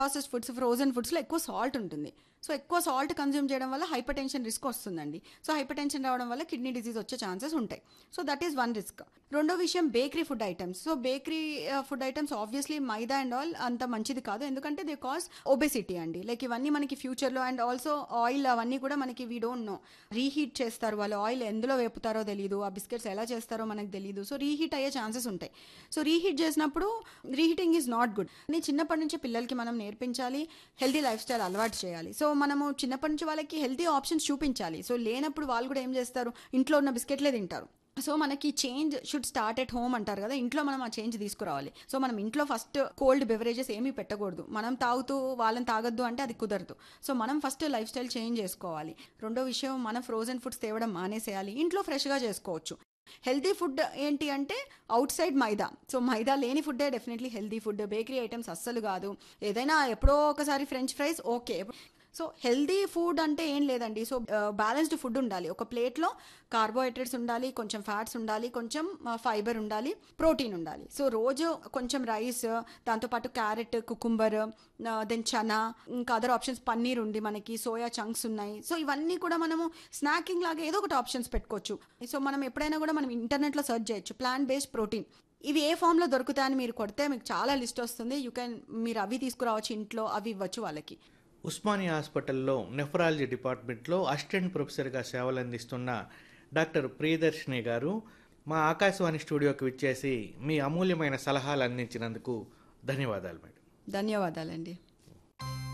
process foods frozen ఫుడ్స్లో ఎక్కువ salt ఉంటుంది so ఎక్కువ సాల్ట్ కన్జ్యూమ్ చేయడం వల్ల హైపర్ టెన్షన్ రిస్క్ వస్తుందండి సో హైపర్ టెన్షన్ రావడం వల్ల కిడ్నీ డిసీజ్ వచ్చే ఛాన్సెస్ ఉంటాయి so that is one risk రెండో విషయం bakery food items so bakery food items obviously maida and all అంత మంచిది కాదు ఎందుకంటే దే కాజ్ ఒబెసిటీ అండి లైక్ ఇవన్నీ మనకి ఫ్యూచర్లో అండ్ ఆల్సో ఆయిల్ అవన్నీ కూడా మనకి వీ డోంట్ నో రీహీట్ చేస్తారు వాళ్ళు ఆయిల్ ఎందులో వేపుతారో తెలియదు ఆ బిస్కెట్స్ ఎలా చేస్తారో మనకు తెలియదు సో రీహీట్ అయ్యే ఛాన్సెస్ ఉంటాయి సో రీహీట్ చేసినప్పుడు రీహీటింగ్ ఈజ్ నాట్ గుడ్ అని చిన్నప్పటి నుంచి పిల్లలకి మనం నేర్పించాలి హెల్తీ లైఫ్ స్టైల్ అలవాటు చేయాలి సో మనము చిన్నప్పటి నుంచి వాళ్ళకి హెల్తీ ఆప్షన్స్ చూపించాలి సో లేనప్పుడు వాళ్ళు కూడా ఏం చేస్తారు ఇంట్లో ఉన్న బిస్కెట్లే తింటారు సో మనకి change should start at home అంటారు కదా ఇంట్లో మనం ఆ చేంజ్ తీసుకురావాలి సో మనం ఇంట్లో ఫస్ట్ కోల్డ్ బెవరేజెస్ ఏమీ పెట్టకూడదు మనం తాగుతూ వాళ్ళని తాగొద్దు అంటే అది కుదరదు సో మనం ఫస్ట్ లైఫ్ స్టైల్ చేంజ్ చేసుకోవాలి రెండో విషయం మనం ఫ్రోజన్ ఫుడ్స్ తేవడం మానేసేయాలి ఇంట్లో ఫ్రెష్గా చేసుకోవచ్చు హెల్తీ ఫుడ్ ఏంటి అంటే outside maida so maida లేని ఫుడ్డే definitely healthy food bakery items అస్సలు కాదు ఏదైనా ఎప్పుడో ఒకసారి French fries okay so healthy food అంటే ఏం లేదండి సో బ్యాలెన్స్డ్ ఫుడ్ ఉండాలి ఒక ప్లేట్లో కార్బోహైడ్రేట్స్ ఉండాలి కొంచెం ఫ్యాట్స్ ఉండాలి కొంచెం ఫైబర్ ఉండాలి ప్రోటీన్ ఉండాలి సో రోజు కొంచెం రైస్ దాంతోపాటు క్యారెట్ కుకుంబర్ దెన్ చనా ఇంకా అదర్ ఆప్షన్స్ పన్నీర్ ఉంది మనకి సోయా చంక్స్ ఉన్నాయి సో ఇవన్నీ కూడా మనము స్నాకింగ్ లాగా ఏదో ఒకటి ఆప్షన్స్ పెట్టుకోవచ్చు సో మనం ఎప్పుడైనా కూడా మనం ఇంటర్నెట్లో సెర్చ్ చేయొచ్చు ప్లాంట్ బేస్డ్ ప్రోటీన్ ఇవి ఏ ఫామ్లో దొరుకుతాయని మీరు కొడితే మీకు చాలా లిస్ట్ వస్తుంది యూ కెన్ మీరు అవి తీసుకురావచ్చు ఇంట్లో అవి ఇవ్వచ్చు వాళ్ళకి ఉస్మానియా హాస్పిటల్లో నెఫ్రాలజీ డిపార్ట్మెంట్లో అసిస్టెంట్ ప్రొఫెసర్గా సేవలు అందిస్తున్న డాక్టర్ ప్రియదర్శిని గారు మా ఆకాశవాణి స్టూడియోకి విచ్చేసి మీ అమూల్యమైన సలహాలు అందించినందుకు ధన్యవాదాలు మేడం ధన్యవాదాలండి